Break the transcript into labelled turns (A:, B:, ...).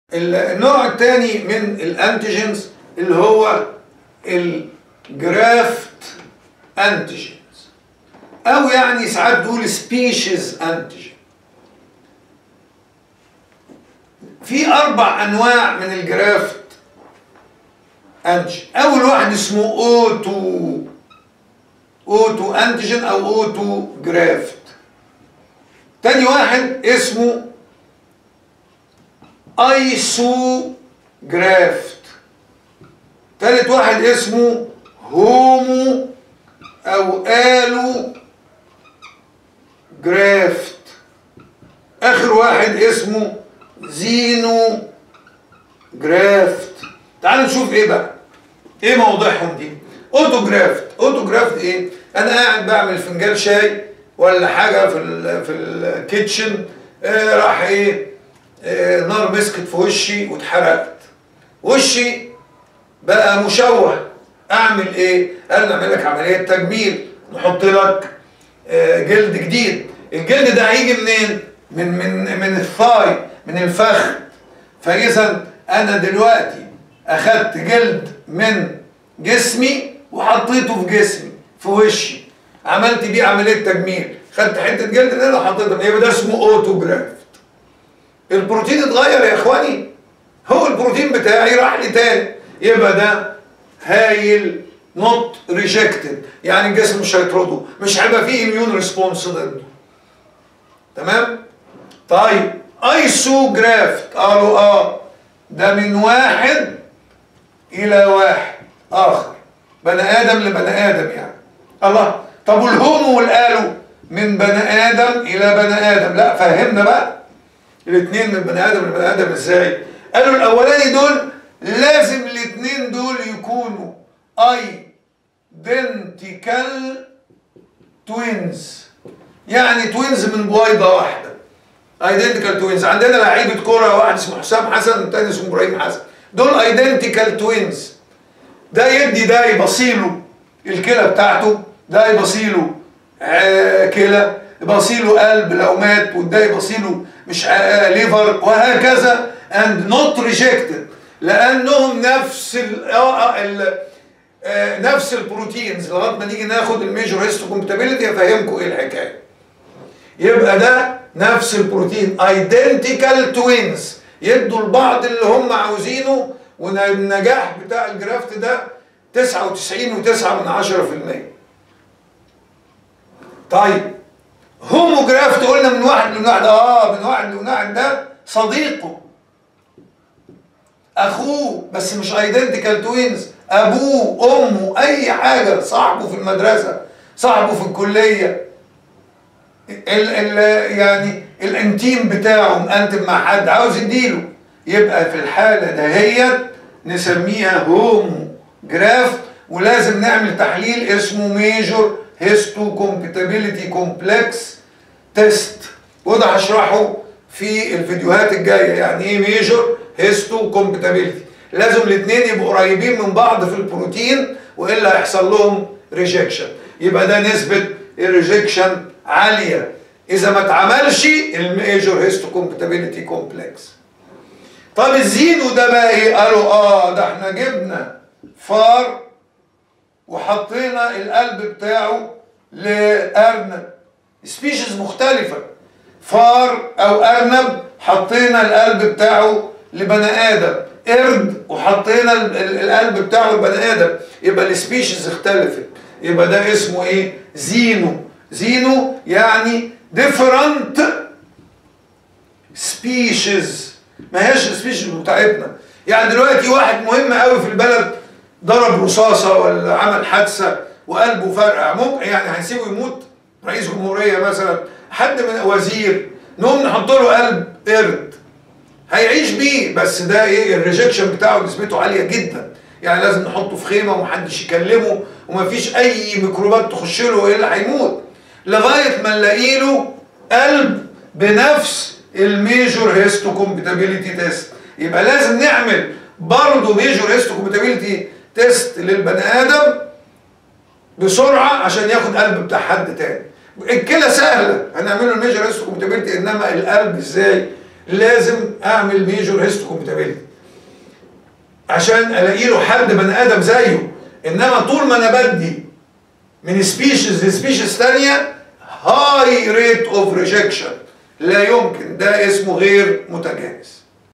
A: النوع الثاني من الانتيجنز اللي هو الجرافت انتيجنز او يعني ساعات تقول سبيشيز انتيجن في اربع انواع من الجرافت انتيجن اول واحد اسمه اوتو اوتو انتيجن او اوتو جرافت تاني واحد اسمه ايسو جرافت تالت واحد اسمه هومو او الو جرافت اخر واحد اسمه زينو جرافت تعالوا نشوف ايه بقى ايه موضوعهم دي اوتوجرافت اوتوجرافت ايه انا قاعد بعمل فنجان شاي ولا حاجه في ال في الكيتشن آه راح ايه آه نار مسكت في وشي واتحرقت وشي بقى مشوه اعمل ايه قال نعمل لك عمليه تجميل نحط لك آه جلد جديد الجلد ده هيجي منين من من من الثاي من الفخذ فاذا انا دلوقتي اخدت جلد من جسمي وحطيته في جسمي في وشي عملت بيه عمليه تجميل خدت حته جلد من هنا وحطيتها يبقى ده اسمه اوتوجرافت البروتين اتغير يا اخواني هو البروتين بتاعي راح لي تاني يبقى ده هايل نوت ريجكتد يعني الجسم مش هيطرده مش هيبقى فيه اميون ريسبونس ضده تمام طيب ايسوجرافت قالوا اه ده من واحد الى واحد اخر بني ادم لبني ادم يعني الله طب والهومو والالو من بني ادم الى بني ادم لا فهمنا بقى الاثنين من بني ادم لبني ادم ازاي قالوا الاولاني دول لازم الاثنين دول يكونوا ايدنتيكال توينز يعني توينز من بويضه واحده ايدنتيكال توينز عندنا لعيبه كوره واحد اسمه حسام حسن والتاني اسمه ابراهيم حسن دول ايدنتيكال توينز ده يدي ده يبصيله الكلى بتاعته ده يبصيله آه كلى يبصيله قلب لو مات وده يبصيله مش آه ليفر وهكذا and not rejected لانهم نفس ال ال آه نفس البروتينز لغايه ما نيجي ناخد الميجور هيستوكومبتابيلتي افهمكم ايه الحكايه يبقى ده نفس البروتين ايدنتيكال توينز يدوا لبعض اللي هم عاوزينه والنجاح بتاع الجرافت ده 99 و9 من 10% طيب هوموجرافت قلنا من واحد لواحد اه من واحد لواحد ده صديقه اخوه بس مش ايدنتيكال توينز ابوه امه اي حاجه صاحبه في المدرسه صاحبه في الكليه ال ال يعني الانتيم بتاعه مقنتم مع حد عاوز يديله يبقى في الحاله دهيت نسميها هومو جراف ولازم نعمل تحليل اسمه ميجور هيستو كومباتيبيليتي كومبلكس تيست وده هشرحه في الفيديوهات الجايه يعني ايه ميجور هيستو كومباتيبيليتي لازم الاثنين يبقوا قريبين من بعض في البروتين والا هيحصل لهم ريجكشن يبقى ده نسبه الريجكشن عاليه اذا ما اتعملش الميجور هيستو كومباتيبيليتي كومبلكس طب الزينو ده بقى ايه قالوا اه ده احنا جبنا فار وحطينا القلب بتاعه لارنب سبيشيز مختلفه فار او ارنب حطينا القلب بتاعه لبني ادم قرد وحطينا القلب بتاعه لبني ادم يبقى السبيشيز اختلفت يبقى ده اسمه ايه زينو زينو يعني different species ما هياش السبيشيز بتاعتنا يعني دلوقتي واحد مهم قوي في البلد ضرب رصاصة ولا عمل حادثة وقلبه فرقع ممكن يعني هنسيبه يموت رئيس جمهورية مثلا حد من وزير نقوم نحط له قلب قرد هيعيش بيه بس ده ايه الريجكشن بتاعه نسبته عالية جدا يعني لازم نحطه في خيمة ومحدش يكلمه ومفيش أي ميكروبات تخش له إلا هيموت لغاية ما نلاقي له قلب بنفس الميجور هيستو كومباتيبيليتي تيست يبقى لازم نعمل برضه ميجور هيستو كومباتيبيليتي تيست للبني ادم بسرعه عشان ياخد قلب بتاع حد تاني الكلى سهله هنعمل له الميجور هيستو كومباتيبيليتي انما القلب ازاي لازم اعمل ميجور هيستوكومباتيبيلتي عشان الاقي له حد بني ادم زيه انما طول ما انا بدي من سبيشيز لسبيشيز ثانيه هاي ريت اوف ريجكشن لا يمكن ده اسمه غير متجانس